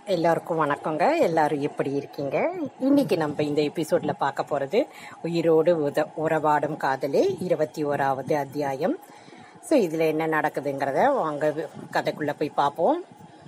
எல்லாருக்கும் வணக்கங்க எல்லாரும் எப்படி இருக்கீங்க இன்னைக்கு நம்ம இந்த எபிசோட்ல பார்க்க போறது உயிரோடு உத உறவாடும் காதலே இருபத்தி ஓராவது அத்தியாயம் ஸோ இதில் என்ன நடக்குதுங்கிறத வாங்க கதைக்குள்ள போய் பார்ப்போம்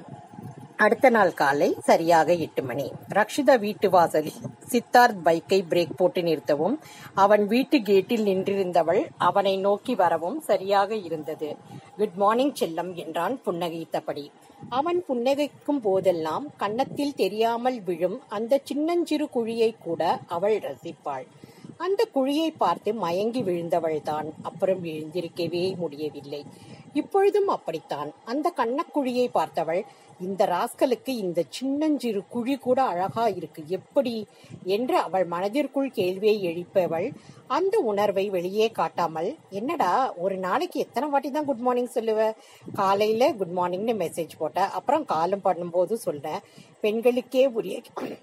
அடுத்த நாள் காலை சரியாக எட்டு மணி ரக்ஷிதா வீட்டு வாசலில் சித்தார்த் பைக்கை பிரேக் போட்டு நிறுத்தவும் அவன் வீட்டு கேட்டில் நின்றிருந்தவள் அவனை நோக்கி வரவும் சரியாக இருந்தது குட் மார்னிங் செல்லம் என்றான் புன்னகைத்தபடி அவன் புன்னகைக்கும் போதெல்லாம் கன்னத்தில் தெரியாமல் விழும் அந்த சின்னஞ்சிறு குழியை கூட அவள் ரசிப்பாள் அந்த குழியை பார்த்து மயங்கி விழுந்தவள்தான் அப்புறம் எழுந்திருக்கவே முடியவில்லை இப்பொழுதும் அப்படித்தான் அந்த கண்ணக்குழியை பார்த்தவள் இந்த ராஸ்கலுக்கு இந்த சின்னஞ்சிறு குழி கூட அழகா இருக்கு எப்படி என்று அவள் மனதிற்குள் கேள்வியை எழுப்பவள் அந்த உணர்வை வெளியே காட்டாமல் என்னடா ஒரு நாளைக்கு எத்தனை வாட்டி தான் குட் மார்னிங் சொல்லுவ காலையில குட் மார்னிங்னு மெசேஜ் போட்ட அப்புறம் காலம் பண்ணும்போது சொன்னேன் பெண்களுக்கே உரிய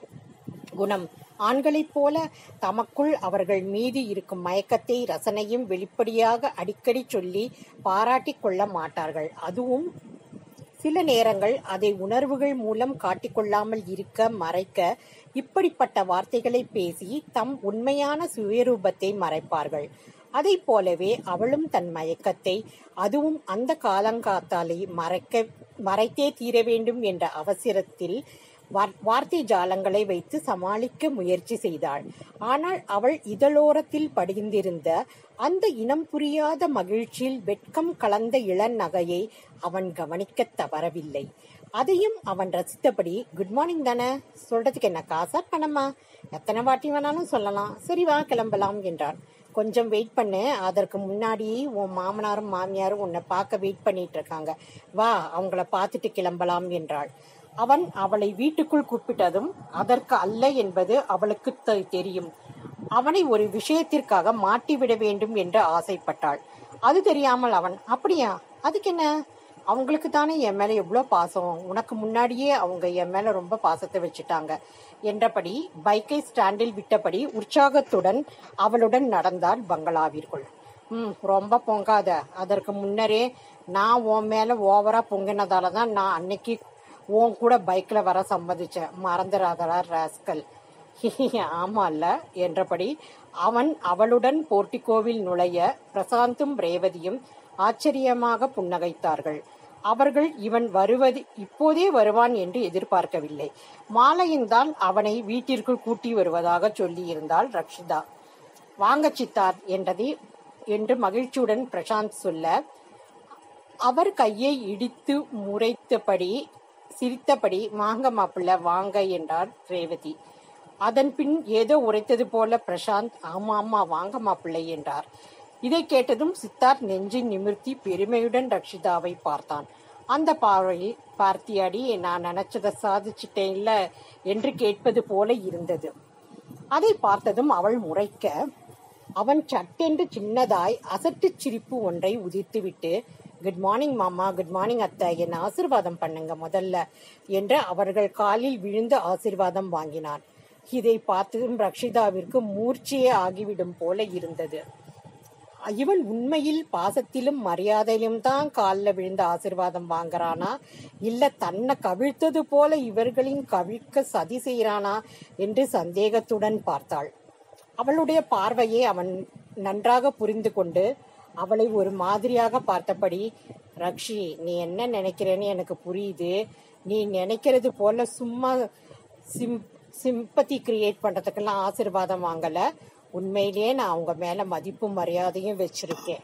குணம் ஆண்களைப் போல தமக்குள் அவர்கள் மீது இருக்கும் மயக்கத்தை ரசனையும் வெளிப்படையாக அடிக்கடி சொல்லி பாராட்டிக் கொள்ள மாட்டார்கள் அதுவும் சில நேரங்கள் அதை உணர்வுகள் மூலம் காட்டிக்கொள்ளாமல் இருக்க மறைக்க இப்படிப்பட்ட வார்த்தைகளை பேசி தம் உண்மையான சுயரூபத்தை மறைப்பார்கள் அதை போலவே அவளும் தன் மயக்கத்தை அதுவும் அந்த காலங்காத்தாலே மறைக்க மறைத்தே தீர வேண்டும் என்ற அவசரத்தில் வார்த்தை ஜாலங்களை வைத்து சமாளிக்க முயற்சி செய்தாள் ஆனால் அவள் இதழோரத்தில் படிந்திருந்த அந்த இனம் புரியாத மகிழ்ச்சியில் வெட்கம் கலந்த இளன் நகையை அவன் கவனிக்க தவறவில்லை அதையும் அவன் ரசித்தபடி குட் மார்னிங் தானே சொல்றதுக்கு என்ன காசா பணமா எத்தனை வாட்டி வேணாலும் சொல்லலாம் சரி வா கிளம்பலாம் என்றான் கொஞ்சம் வெயிட் பண்ணு அதற்கு முன்னாடி உன் மாமனாரும் மாமியாரும் உன்னை பார்க்க வெயிட் பண்ணிட்டு இருக்காங்க வா அவங்கள பார்த்துட்டு கிளம்பலாம் என்றாள் அவன் அவளை வீட்டுக்குள் கூப்பிட்டதும் அதற்கு அல்ல என்பது அவளுக்கு தெரியும் அவனை ஒரு விஷயத்திற்காக மாட்டிவிட வேண்டும் என்று ஆசைப்பட்டாள் அது தெரியாமல் அவன் அப்படியா அதுக்கு என்ன அவங்களுக்கு தானே என் மேல எவ்வளவு பாசம் உனக்கு முன்னாடியே அவங்க என் மேல ரொம்ப பாசத்தை வச்சுட்டாங்க என்றபடி பைக்கை ஸ்டாண்டில் விட்டபடி உற்சாகத்துடன் அவளுடன் நடந்தாள் பங்களாவிற்குள் ம் ரொம்ப பொங்காத அதற்கு முன்னரே நான் உன் மேல ஓவரா பொங்கினதால தான் நான் அன்னைக்கு உன் கூட பைக்ல வர சம்மதிச்சேன் மறந்துடாதடா ராஸ்கல் ஆமால்ல என்றபடி அவன் அவளுடன் போர்ட்டிகோவில் நுழைய பிரசாந்தும் ரேவதியும் ஆச்சரியமாக புன்னகைத்தார்கள் அவர்கள் இவன் வருவது இப்போதே வருவான் என்று எதிர்பார்க்கவில்லை மாலையின்தான் அவனை வீட்டிற்குள் கூட்டி வருவதாக சொல்லியிருந்தாள் ரக்ஷிதா வாங்க சித்தார்த் என்றதை என்று மகிழ்ச்சியுடன் பிரசாந்த் சொல்ல அவர் கையை இடித்து முறைத்தபடி சிரித்தபடி வாங்க மாப்பிள்ள வாங்க என்றார் ரேவதி அதன் பின் ஏதோ உரைத்தது போல பிரசாந்த் ஆமா ஆமா வாங்க மாப்பிள்ளை என்றார் இதை கேட்டதும் சித்தார்த் நெஞ்சை நிமிர்த்தி பெருமையுடன் ரக்ஷிதாவை பார்த்தான் அந்த பார்வையில் பார்த்தியாடி நான் நினைச்சதை சாதிச்சிட்டேன் இல்ல என்று கேட்பது போல இருந்தது அதை பார்த்ததும் அவள் முறைக்க அவன் சட்டென்று சின்னதாய் அசட்டு சிரிப்பு ஒன்றை உதிர்த்துவிட்டு குட் மார்னிங் மாமா குட் மார்னிங் அத்தை என் ஆசிர்வாதம் பண்ணுங்க முதல்ல என்று அவர்கள் காலில் விழுந்து ஆசிர்வாதம் வாங்கினான் இதை பார்த்ததும் ரக்ஷிதாவிற்கு மூர்ச்சியே ஆகிவிடும் போல இருந்தது இவன் உண்மையில் பாசத்திலும் மரியாதையிலும் தான் காலில் விழுந்த ஆசிர்வாதம் வாங்குறானா இல்ல தன்னை கவிழ்த்தது போல இவர்களின் கவிழ்க்க சதி செய்கிறானா என்று சந்தேகத்துடன் பார்த்தாள் அவளுடைய பார்வையை அவன் நன்றாக புரிந்து கொண்டு அவளை ஒரு மாதிரியாக பார்த்தபடி ரக்ஷி நீ என்ன நினைக்கிறேன்னு எனக்கு புரியுது நீ நினைக்கிறது போல சும்மா சிம் சிம்பத்தி கிரியேட் பண்றதுக்கெல்லாம் ஆசிர்வாதம் வாங்கல உண்மையிலேயே நான் அவங்க மேல மதிப்பும் மரியாதையும் வச்சிருக்கேன்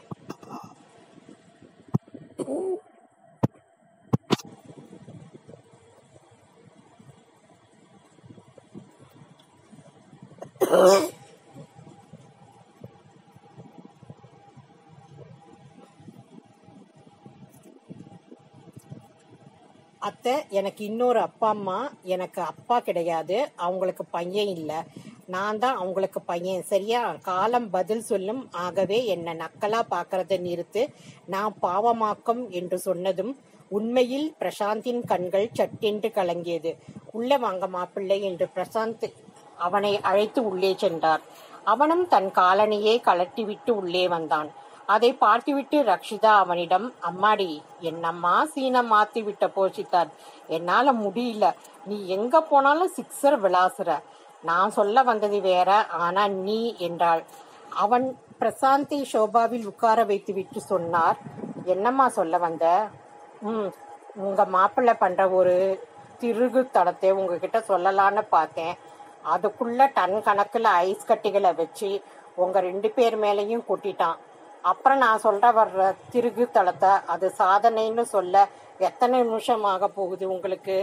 அத்தை எனக்கு இன்னொரு அப்பா அம்மா எனக்கு அப்பா கிடையாது அவங்களுக்கு பையன் இல்லை நான் தான் அவங்களுக்கு பையன் சரியா காலம் பதில் சொல்லும் ஆகவே என்னை நக்கலா பாக்குறத நிறுத்து நான் பாவமாக்கம் என்று சொன்னதும் உண்மையில் பிரசாந்தின் கண்கள் சட்டென்று கலங்கியது உள்ள வாங்க மாப்பிள்ளை என்று பிரசாந்த் அவனை அழைத்து உள்ளே சென்றார் அவனும் தன் காலணியை கலட்டிவிட்டு உள்ளே வந்தான் அதை பார்த்துவிட்டு ரக்ஷிதா அவனிடம் அம்மாடி என்னம்மா சீனை மாத்தி விட்ட போச்சித்தார் என்னால முடியல நீ எங்க போனாலும் சிக்ஸர் விளாசுற நான் சொல்ல வந்தது வேற ஆனா நீ என்றாள் அவன் பிரசாந்தை சோபாவில் உட்கார வைத்து விட்டு சொன்னார் என்னம்மா சொல்ல வந்த ம் உங்க மாப்பிள்ளை பண்ற ஒரு திருகு தடத்தை உங்ககிட்ட சொல்லலான்னு பார்த்தேன் அதுக்குள்ள டன் கணக்குல ஐஸ் கட்டிகளை வச்சு உங்க ரெண்டு பேர் மேலேயும் கொட்டிட்டான் அப்புறம் நான் சொல்ற வர்ற திருகு தளத்தை அது சாதனைன்னு சொல்ல எத்தனை நிமிஷம் ஆக போகுது உங்களுக்கு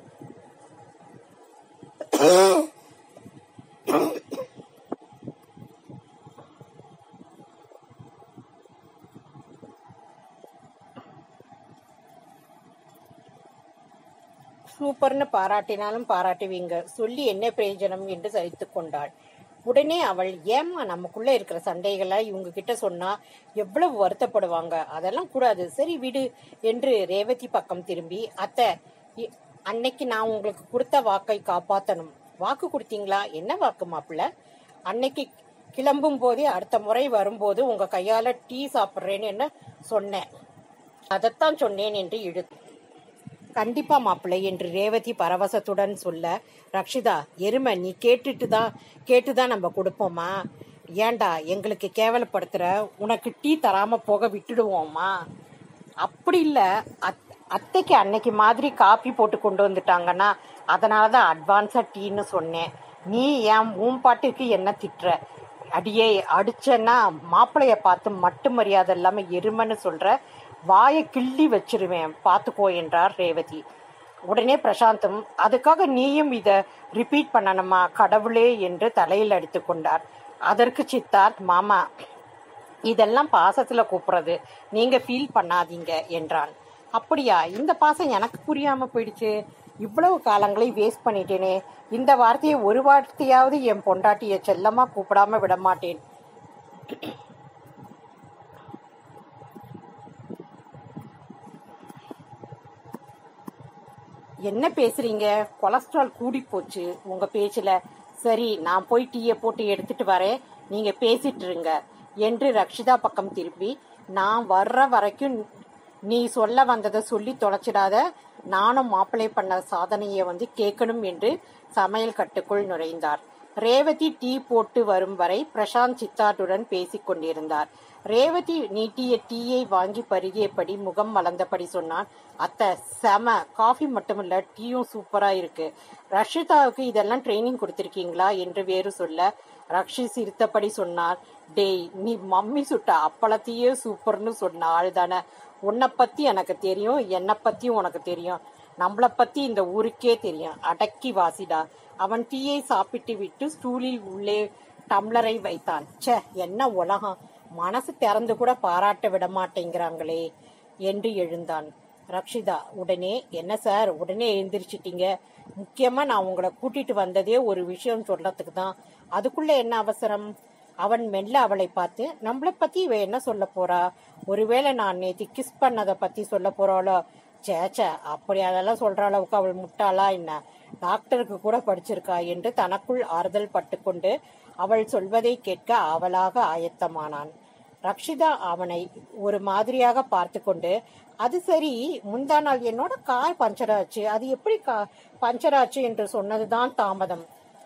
சூப்பர்னு பாராட்டினாலும் பாராட்டுவீங்க சொல்லி என்ன பிரயோஜனம் என்று சகித்துக் கொண்டாள் உடனே அவள் ஏம்மா நமக்குள்ள இருக்கிற சண்டைகளை இவங்க கிட்ட சொன்னா எவ்வளவு வருத்தப்படுவாங்க அதெல்லாம் கூடாது சரி விடு என்று ரேவதி பக்கம் திரும்பி அத்தை இ- அன்னைக்கு நான் உங்களுக்கு கொடுத்த வாக்கை காப்பாத்தணும் வாக்கு கொடுத்தீங்களா என்ன வாக்கு மாப்பிள்ள அன்னைக்கு கிளம்பும் போதே அடுத்த முறை வரும்போது உங்க கையால டீ சாப்பிட்றேன்னு என்ன சொன்னேன் அதைத்தான் சொன்னேன் என்று இழு கண்டிப்பா மாப்பிள்ளை என்று ரேவதி பரவசத்துடன் சொல்ல ரக்ஷிதா எருமை நீ கேட்டுட்டு தான் கேட்டுதான் நம்ம கொடுப்போமா ஏன்டா எங்களுக்கு கேவலப்படுத்துற உனக்கு டீ தராம போக விட்டுடுவோமா அப்படி இல்ல அத்- அத்தைக்கு அன்னைக்கு மாதிரி காப்பி போட்டு கொண்டு வந்துட்டாங்கன்னா அதனால தான் அட்வான்ஸா டீன்னு சொன்னேன் நீ ஏன் உன் பாட்டுக்கு என்ன திட்டுற அடியே அடிச்சேன்னா மாப்பிளைய பார்த்து மட்டு மரியாதை இல்லாம எருமைன்னு சொல்ற வாயை கிள்ளி வச்சிருவேன் பார்த்துக்கோ என்றார் ரேவதி உடனே பிரசாந்தும் அதுக்காக நீயும் இத ரிப்பீட் பண்ணணுமா கடவுளே என்று தலையில் அடித்து கொண்டார் அதற்கு சித்தார்த் மாமா இதெல்லாம் பாசத்துல கூப்பிடுறது நீங்க ஃபீல் பண்ணாதீங்க என்றான் அப்படியா இந்த பாசம் எனக்கு புரியாம போயிடுச்சு இவ்வளவு காலங்களை வேஸ்ட் பண்ணிட்டேனே இந்த வார்த்தையை ஒரு வார்த்தையாவது என் பொண்டாட்டிய செல்லமா கூப்பிடாம விட மாட்டேன் என்ன பேசுறீங்க கொலஸ்ட்ரால் கூடி போச்சு உங்க பேச்சுல சரி நான் போய் டீயை போட்டு எடுத்துட்டு வரேன் நீங்க பேசிட்டு இருங்க என்று ரக்ஷிதா பக்கம் திருப்பி நான் வர்ற வரைக்கும் நீ சொல்ல வந்ததை சொல்லி தொலைச்சிடாத நானும் மாப்பிள்ளை பண்ண சாதனையை வந்து கேட்கணும் என்று சமையல் கட்டுக்குள் நுழைந்தார் ரேவதி டீ போட்டு வரும் வரை பிரசாந்த் சித்தார்த்துடன் பேசிக் கொண்டிருந்தார் ரேவதி நீட்டிய டீயை வாங்கி பருகியபடி முகம் மலர்ந்தபடி சொன்னான் அத்தை செம காஃபி மட்டுமில்ல டீயும் சூப்பரா இருக்கு ரஷிதாவுக்கு இதெல்லாம் ட்ரைனிங் கொடுத்திருக்கீங்களா என்று வேறு சொல்ல ரக்ஷி சிரித்தபடி சொன்னார் டேய் நீ மம்மி சுட்ட அப்பளத்தையே சூப்பர்னு சொன்ன ஆள் தானே உன்னை பத்தி எனக்கு தெரியும் என்னை பத்தியும் உனக்கு தெரியும் நம்மள பத்தி இந்த ஊருக்கே தெரியும் அடக்கி வாசிடா அவன் டீயை சாப்பிட்டு விட்டு ஸ்டூலில் உள்ளே டம்ளரை வைத்தான் ச்சே என்ன உலகம் மனசு திறந்து கூட பாராட்ட விட மாட்டேங்கிறாங்களே என்று எழுந்தான் ரக்ஷிதா உடனே என்ன சார் உடனே எழுந்திரிச்சிட்டீங்க முக்கியமா நான் உங்களை கூட்டிட்டு வந்ததே ஒரு விஷயம் சொல்றதுக்கு தான் அதுக்குள்ள என்ன அவசரம் அவன் மெல்ல அவளை பார்த்து நம்மள பத்தி இவ என்ன சொல்ல போறா ஒருவேளை நான் நேத்து கிஸ் பண்ணத பத்தி சொல்ல போறாளோ சேச்சே அப்படி அதெல்லாம் சொல்ற அளவுக்கு அவள் முட்டாளா என்ன டாக்டருக்கு கூட படிச்சிருக்கா என்று தனக்குள் ஆறுதல் பட்டுக்கொண்டு அவள் சொல்வதை கேட்க அவளாக ஆயத்தமானான் ரக்ஷிதா அவனை ஒரு மாதிரியாக பார்த்து கொண்டு அது சரி முந்தா நாள் என்னோட கார் பஞ்சர் ஆச்சு அது எப்படி கா- பஞ்சர் ஆச்சு என்று சொன்னதுதான் தாமதம்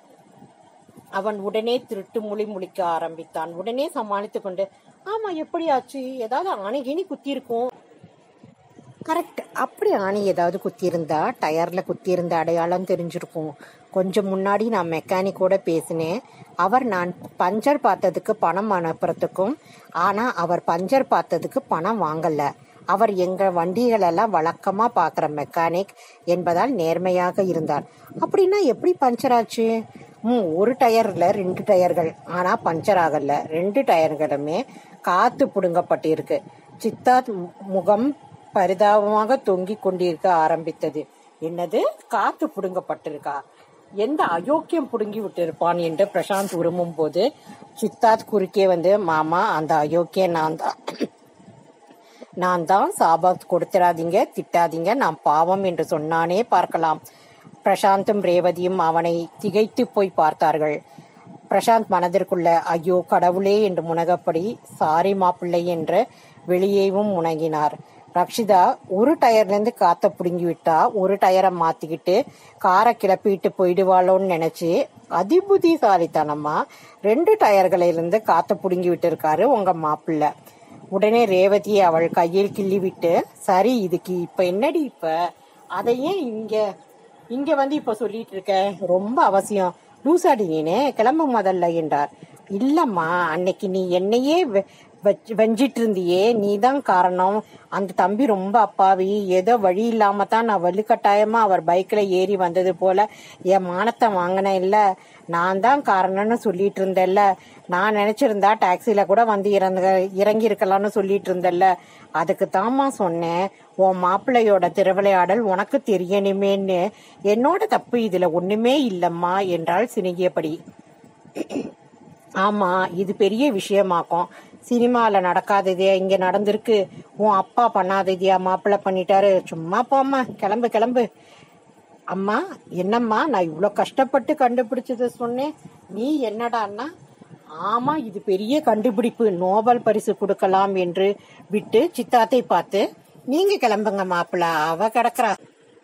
அவன் உடனே திருட்டு மொழி முழிக்க ஆரம்பித்தான் உடனே சமாளித்துக் கொண்டு ஆமா எப்படி ஆச்சு ஏதாவது ஆணைகினி குத்தி இருக்கும் கரெக்ட் அப்படி ஆணி ஏதாவது குத்தியிருந்தா டயர்ல குத்தியிருந்த அடையாளம் தெரிஞ்சிருக்கும் கொஞ்சம் முன்னாடி நான் மெக்கானிக்கோட பேசினேன் அவர் நான் பஞ்சர் பார்த்ததுக்கு பணம் அனுப்புறதுக்கும் ஆனா அவர் பஞ்சர் பார்த்ததுக்கு பணம் வாங்கல அவர் எங்க வண்டிகளெல்லாம் வழக்கமா பாக்குற மெக்கானிக் என்பதால் நேர்மையாக இருந்தார் அப்படின்னா எப்படி பஞ்சர் ஆச்சு ம் ஒரு டயர்ல ரெண்டு டயர்கள் ஆனா பஞ்சர் ஆகல ரெண்டு டயர்களுமே காத்து புடுங்கப்பட்டிருக்கு சித்தார்த் மு- முகம் பரிதாபமாக தொங்கிக் கொண்டிருக்க ஆரம்பித்தது என்னது காத்து புடுங்கப்பட்டிருக்கா எந்த அயோக்கியம் புடுங்கி விட்டிருப்பான் என்று பிரசாந்த் உருமும் போது சித்தார்த் குறுக்கே வந்து மாமா அந்த அயோக்கியம் நான் தான் நான் தான் சாபம் கொடுத்துடாதீங்க திட்டாதீங்க நான் பாவம் என்று சொன்னானே பார்க்கலாம் பிரசாந்தும் ரேவதியும் அவனை திகைத்து போய் பார்த்தார்கள் பிரசாந்த் மனதிற்குள்ள ஐயோ கடவுளே என்று முனகப்படி சாரி மாப்பிள்ளை என்ற வெளியேவும் முனகினார் ரக்ஷிதா ஒரு டயர்ல இருந்து காத்த புடுங்கி விட்டா ஒரு டயரை மாத்திக்கிட்டு காரை கிளப்பிட்டு போயிடுவாளோன்னு நினைச்சு அதிபுத்திசாலித்தனமா ரெண்டு டயர்களில இருந்து காத்த புடுங்கி விட்டு உங்க மாப்பிள்ளை உடனே ரேவதி அவள் கையில் கிள்ளி விட்டு சரி இதுக்கு இப்ப என்னடி இப்ப அதை ஏன் இங்க இங்க வந்து இப்ப சொல்லிட்டு இருக்க ரொம்ப அவசியம் லூசாடி நீனே கிளம்பு முதல்ல என்றார் இல்லம்மா அன்னைக்கு நீ என்னையே வெ- வெச்- வெஞ்சிட்டு இருந்தியே நீதான் காரணம் அந்த தம்பி ரொம்ப அப்பாவி ஏதோ வழி இல்லாம தான் நான் வலுக்கட்டாயமா அவர் பைக்ல ஏறி வந்தது போல என் மானத்தை வாங்கினேன் இல்ல நான் தான் காரணம்னு சொல்லிட்டு இருந்தேல்ல நான் நினைச்சிருந்தா டாக்ஸில கூட வந்து இறங்க இறங்கி இருக்கலாம்னு சொல்லிட்டு இருந்தேல்ல அதுக்கு தாம்மா சொன்னேன் உன் மாப்பிள்ளையோட திருவிளையாடல் உனக்கு தெரியணுமேன்னு என்னோட தப்பு இதுல ஒண்ணுமே இல்லம்மா என்றாள் சினுகியபடி ஆமா இது பெரிய விஷயமாக்கும் சினிமால நடக்காததே இங்க நடந்திருக்கு உன் அப்பா பண்ணாததையா மாப்பிள்ளை பண்ணிட்டாரு சும்மா போம்மா கிளம்பு கிளம்பு அம்மா என்னம்மா நான் இவ்வளோ கஷ்டப்பட்டு கண்டுபிடிச்சத சொன்னேன் நீ என்னடான்னா ஆமா இது பெரிய கண்டுபிடிப்பு நோபல் பரிசு கொடுக்கலாம் என்று விட்டு சித்தாத்தை பார்த்து நீங்க கிளம்புங்க மாப்பிள்ள அவ கிடக்குறா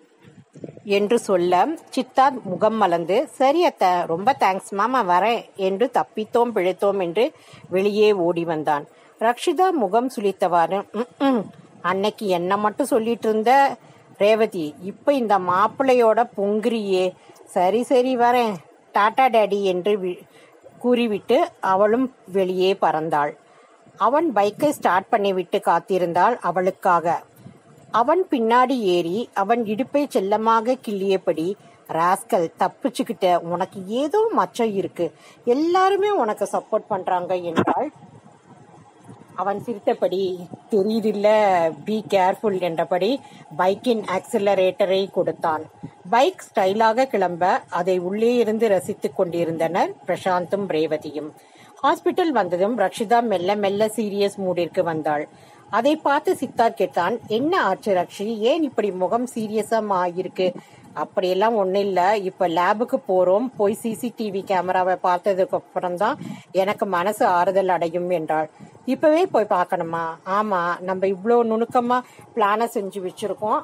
என்று சொல்ல சித்தார்த் முகம் மலர்ந்து சரி அத்தை ரொம்ப தேங்க்ஸ் மாமா வரேன் என்று தப்பித்தோம் பிழைத்தோம் என்று வெளியே ஓடி வந்தான் ரக்ஷிதா முகம் சுளித்தவாறு "ம்ம், அன்னைக்கு என்ன மட்டும் சொல்லிட்டு இருந்த ரேவதி இப்ப இந்த மாப்பிள்ளையோட பொங்கிரியே சரி சரி வரேன் டாடா டேடி என்று வி- கூறிவிட்டு அவளும் வெளியே பறந்தாள் அவன் பைக்கை ஸ்டார்ட் பண்ணிவிட்டு காத்திருந்தாள் அவளுக்காக அவன் பின்னாடி ஏறி அவன் இடுப்பை செல்லமாக கிள்ளியபடி ராஸ்கல் தப்பிச்சுக்கிட்ட உனக்கு ஏதோ மச்சம் இருக்கு எல்லாருமே உனக்கு சப்போர்ட் பண்றாங்க என்றால் அவன் சிரித்தபடி தெரியுதில்ல பி கேர்ஃபுல் என்றபடி பைக்கின் ஆக்சிலரேட்டரை கொடுத்தான் பைக் ஸ்டைலாக கிளம்ப அதை உள்ளே இருந்து ரசித்துக் கொண்டிருந்தனர் பிரசாந்தும் ரேவதியும் ஹாஸ்பிட்டல் வந்ததும் ரக்ஷிதா மெல்ல மெல்ல சீரியஸ் மூடிற்கு வந்தாள் அதை பார்த்து சித்தார்த் கேட்டான் என்ன ஆச்சு ரக்ஷி ஏன் இப்படி முகம் சீரியஸா ஆகிருக்கு அப்படியெல்லாம் ஒண்ணும் இல்ல இப்ப லேபுக்கு போறோம் போய் சிசிடிவி கேமராவை பார்த்ததுக்கு அப்புறம் தான் எனக்கு மனசு ஆறுதல் அடையும் என்றாள் இப்பவே போய் பார்க்கணுமா ஆமா நம்ம இவ்வளோ நுணுக்கமா பிளான செஞ்சு வச்சிருக்கோம்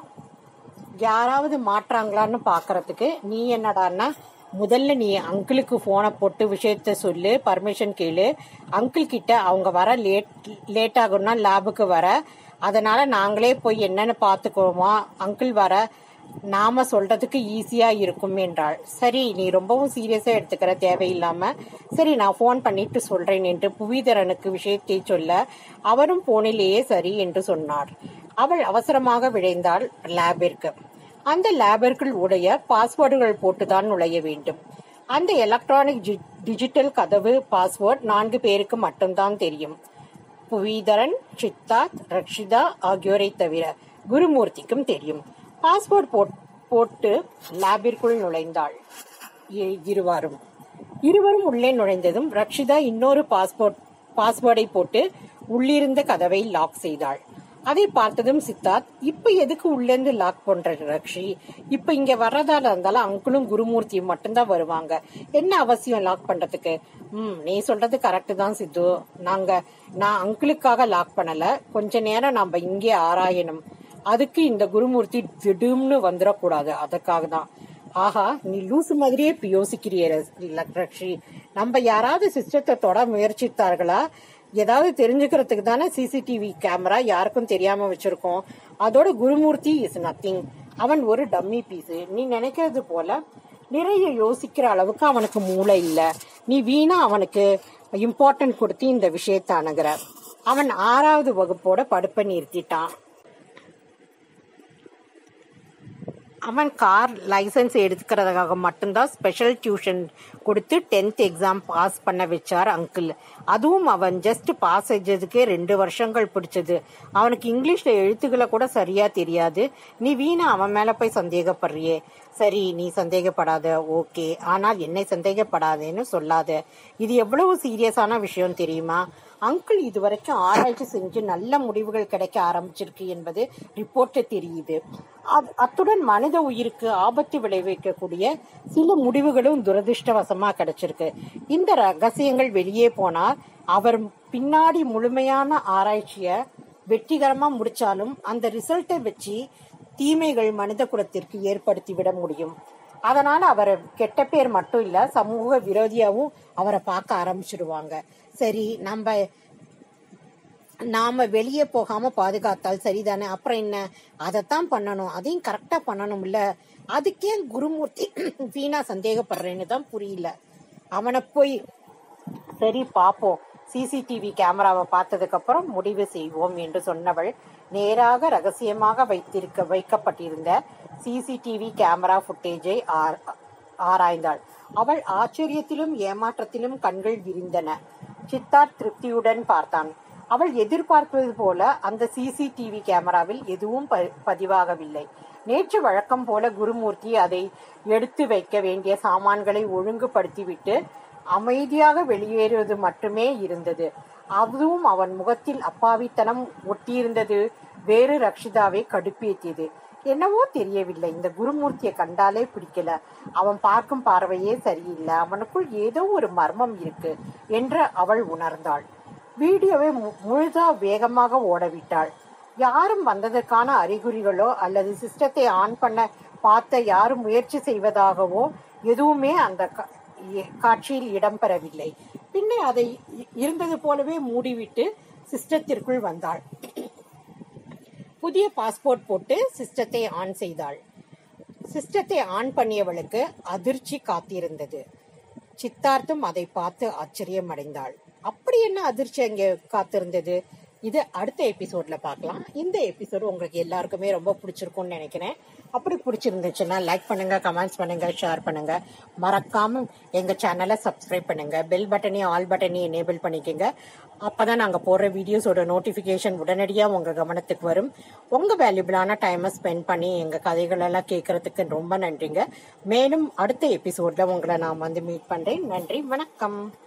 யாராவது மாற்றாங்களான்னு பாக்குறதுக்கு நீ என்னடான்னா முதல்ல நீ அங்கிளுக்கு போனை போட்டு விஷயத்த சொல்லு பர்மிஷன் கேளு அங்கிள் கிட்ட அவங்க வர லேட் லேட் ஆகும்னா லேபுக்கு வர அதனால நாங்களே போய் என்னன்னு பாத்துக்குவோமா அங்கிள் வர நாம சொல்றதுக்கு ஈஸியா இருக்கும் என்றாள் சரி நீ ரொம்பவும் சீரியஸா எடுத்துக்கிற தேவையில்லாம சரி நான் ஃபோன் பண்ணிட்டு சொல்றேன் என்று புவிதரனுக்கு விஷயத்தை சொல்ல அவரும் போனிலேயே சரி என்று சொன்னார் அவள் அவசரமாக விழைந்தாள் லேபிற்கு அந்த லேபிற்குள் உடைய பாஸ்வேர்டுகள் போட்டுதான் நுழைய வேண்டும் அந்த எலக்ட்ரானிக் டிஜிட்டல் கதவு பாஸ்வேர்ட் நான்கு பேருக்கு மட்டும்தான் தெரியும் புவிதரன் சித்தார்த் ரக்ஷிதா ஆகியோரை தவிர குருமூர்த்திக்கும் தெரியும் பாஸ்வேர்ட் போட்- போட்டு லேபிற்குள் நுழைந்தாள் இ- இருவரும் இருவரும் உள்ளே நுழைந்ததும் ரக்ஷிதா இன்னொரு பாஸ்போர்ட் பாஸ்வேர்டை போட்டு உள்ளிருந்த கதவை லாக் செய்தாள் அதை பார்த்ததும் சித்தார்த் இப்ப எதுக்கு உள்ளேந்து லாக் பண்ற ரக்ஷி இப்ப இங்க வர்றதால இருந்தாலும் அங்கிளும் குருமூர்த்தியும் மட்டும்தான் வருவாங்க என்ன அவசியம் லாக் பண்றதுக்கு ம் நீ சொல்றது கரெக்ட் தான் சித்து நாங்க நான் அங்கிளுக்காக லாக் பண்ணல கொஞ்ச நேரம் நாம இங்கே ஆராயணும் அதுக்கு இந்த குருமூர்த்தி திடும்னு வந்துடக்கூடாது அதற்காக தான் ஆஹா நீ லூசு மாதிரியே இப்ப யோசிக்கிறிய லக்ஷ்மி நம்ம யாராவது சிஸ்டத்தை தொட முயற்சித்தார்களா ஏதாவது தெரிஞ்சுக்கிறதுக்கு தானே சிசிடிவி கேமரா யாருக்கும் தெரியாம வச்சிருக்கோம் அதோட குருமூர்த்தி இஸ் நத்திங் அவன் ஒரு டம்மி பீஸ் நீ நினைக்கிறது போல நிறைய யோசிக்கிற அளவுக்கு அவனுக்கு மூளை இல்ல நீ வீணா அவனுக்கு இம்பார்ட்டன்ட் கொடுத்து இந்த விஷயத்தை அணுகிற அவன் ஆறாவது வகுப்போட படுப்பை நிறுத்திட்டான் அவன் கார் லைசன்ஸ் எடுத்துக்கிறதுக்காக மட்டும்தான் ஸ்பெஷல் டியூஷன் கொடுத்து டென்த் எக்ஸாம் பாஸ் பண்ண வச்சார் அங்கிள் அதுவும் அவன் ஜஸ்ட் பாஸ் செஞ்சதுக்கே ரெண்டு வருஷங்கள் பிடிச்சது அவனுக்கு இங்கிலீஷ்ல எழுத்துக்களை கூட சரியா தெரியாது நீ வீணா அவன் மேல போய் சந்தேகப்படுறியே சரி நீ சந்தேகப்படாத ஓகே ஆனால் என்னை சந்தேகப்படாதேன்னு சொல்லாத இது எவ்வளவு சீரியஸான விஷயம் தெரியுமா அங்கிள் இதுவரைக்கும் ஆராய்ச்சி செஞ்சு நல்ல முடிவுகள் கிடைக்க ஆரம்பிச்சிருக்கு என்பது ரிப்போர்ட்ல தெரியுது அத்- அத்துடன் மனித உயிருக்கு ஆபத்து விளைவிக்கக்கூடிய சில முடிவுகளும் துரதிர்ஷ்டவசமா கிடைச்சிருக்கு இந்த ரகசியங்கள் வெளியே போனால் அவர் பின்னாடி முழுமையான ஆராய்ச்சிய வெற்றிகரமா முடிச்சாலும் அந்த ரிசல்ட்டை வச்சு தீமைகள் மனித குலத்திற்கு ஏற்படுத்தி விட முடியும் அதனால அவர் கெட்ட பேர் மட்டும் இல்ல சமூக விரோதியாவும் அவரை பார்க்க ஆரம்பிச்சிடுவாங்க சரி நம்ம நாம வெளியே போகாம பாதுகாத்தால் சரிதானே அப்புறம் என்ன அதைத்தான் பண்ணணும் அதையும் கரெக்டா பண்ணணும்ல அதுக்கே குருமூர்த்தி வீணா சந்தேகப்படுறேன்னு தான் புரியல அவனை போய் சரி பாப்போம் சிசிடிவி கேமராவை பார்த்ததுக்கு அப்புறம் முடிவு செய்வோம் என்று சொன்னவள் நேராக ரகசியமாக வைத்திருக்க வைக்கப்பட்டிருந்த சிசிடிவி கேமரா ஃபுட்டேஜை ஆராய்ந்தாள் அவள் ஆச்சரியத்திலும் ஏமாற்றத்திலும் கண்கள் விரிந்தன சித்தார்த் திருப்தியுடன் பார்த்தான் அவள் எதிர்பார்ப்பது போல அந்த சிசிடிவி கேமராவில் எதுவும் ப- பதிவாகவில்லை நேற்று வழக்கம் போல குருமூர்த்தி அதை எடுத்து வைக்க வேண்டிய சாமான்களை ஒழுங்குபடுத்திவிட்டு அமைதியாக வெளியேறுவது மட்டுமே இருந்தது அதுவும் அவன் முகத்தில் அப்பாவித்தனம் ஒட்டியிருந்தது வேறு ரக்ஷிதாவை கடுப்பேற்றியது என்னவோ தெரியவில்லை இந்த குருமூர்த்தியை கண்டாலே பிடிக்கல அவன் பார்க்கும் பார்வையே சரியில்லை அவனுக்குள் ஏதோ ஒரு மர்மம் இருக்கு என்று அவள் உணர்ந்தாள் வீடியோவை மு- முழுதா வேகமாக ஓடவிட்டாள் யாரும் வந்ததற்கான அறிகுறிகளோ அல்லது சிஸ்டத்தை ஆன் பண்ண பார்த்த யாரும் முயற்சி செய்வதாகவோ எதுவுமே அந்த கா- இ- காட்சியில் இடம்பெறவில்லை பின்னே அதை இ- இருந்தது போலவே மூடிவிட்டு சிஸ்டத்திற்குள் வந்தாள் புதிய பாஸ்போர்ட் போட்டு சிஸ்டத்தை ஆன் செய்தாள் சிஸ்டத்தை ஆன் பண்ணியவளுக்கு அதிர்ச்சி காத்திருந்தது சித்தார்த்தும் அதை பார்த்து ஆச்சரியம் அடைந்தாள் அப்படி என்ன அதிர்ச்சி அங்கே காத்திருந்தது இது அடுத்த எபிசோட்ல பார்க்கலாம் இந்த எபிசோடு உங்களுக்கு எல்லாருக்குமே ரொம்ப பிடிச்சிருக்கும்னு நினைக்கிறேன் அப்படி பிடிச்சிருந்துச்சுன்னா லைக் பண்ணுங்க கமெண்ட்ஸ் பண்ணுங்க ஷேர் பண்ணுங்க மறக்காம எங்க சேனலை சப்ஸ்கிரைப் பண்ணுங்க பெல் பட்டனையும் ஆல் பட்டனையும் எனேபிள் பண்ணிக்கோங்க அப்பதான் நாங்க போடுற வீடியோஸோட நோட்டிபிகேஷன் உடனடியா உங்க கவனத்துக்கு வரும் உங்க வேல்யூபிளான டைமை ஸ்பெண்ட் பண்ணி எங்க கதைகள் எல்லாம் கேட்கறதுக்கு ரொம்ப நன்றிங்க மேலும் அடுத்த எபிசோட்ல உங்களை நான் வந்து மீட் பண்றேன் நன்றி வணக்கம்